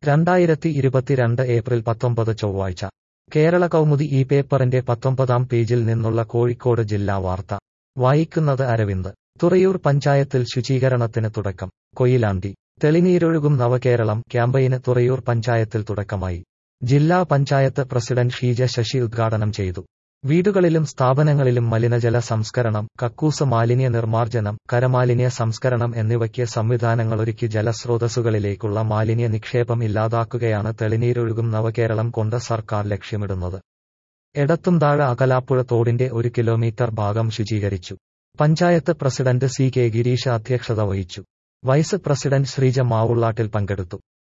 രണ്ടായിരത്തി ഇരുപത്തിരണ്ട് ഏപ്രിൽ പത്തൊമ്പത് ചൊവ്വാഴ്ച കേരള കൗമുദി ഈ പേപ്പറിന്റെ പത്തൊമ്പതാം പേജിൽ നിന്നുള്ള കോഴിക്കോട് ജില്ലാ വാർത്ത വായിക്കുന്നത് അരവിന്ദ് തുറയൂർ പഞ്ചായത്തിൽ ശുചീകരണത്തിന് തുടക്കം കൊയിലാണ്ടി തെളിനീരൊഴുകും നവകേരളം ക്യാമ്പയിന് തുറയൂർ പഞ്ചായത്തിൽ തുടക്കമായി ജില്ലാ പഞ്ചായത്ത് പ്രസിഡന്റ് ഷീജ ശശി ഉദ്ഘാടനം ചെയ്തു വീടുകളിലും സ്ഥാപനങ്ങളിലും മലിനജല സംസ്കരണം കക്കൂസ് മാലിന്യ നിർമ്മാർജ്ജനം കരമാലിന്യ സംസ്കരണം എന്നിവയ്ക്ക് സംവിധാനങ്ങളൊരുക്കി ജലസ്രോതസ്സുകളിലേക്കുള്ള മാലിന്യ നിക്ഷേപം ഇല്ലാതാക്കുകയാണ് തെളിനീരൊഴുകും നവകേരളം കൊണ്ട് സർക്കാർ ലക്ഷ്യമിടുന്നത് എടത്തുംതാഴ അകലാപ്പുഴ തോടിന്റെ ഒരു കിലോമീറ്റർ ഭാഗം ശുചീകരിച്ചു panchayat president C K Girisha അധ്യക്ഷത വഹിച്ചു വൈസ് പ്രസിഡന്റ് ശ്രീജ മാവുള്ളാട്ടിൽ പങ്കെടുത്തു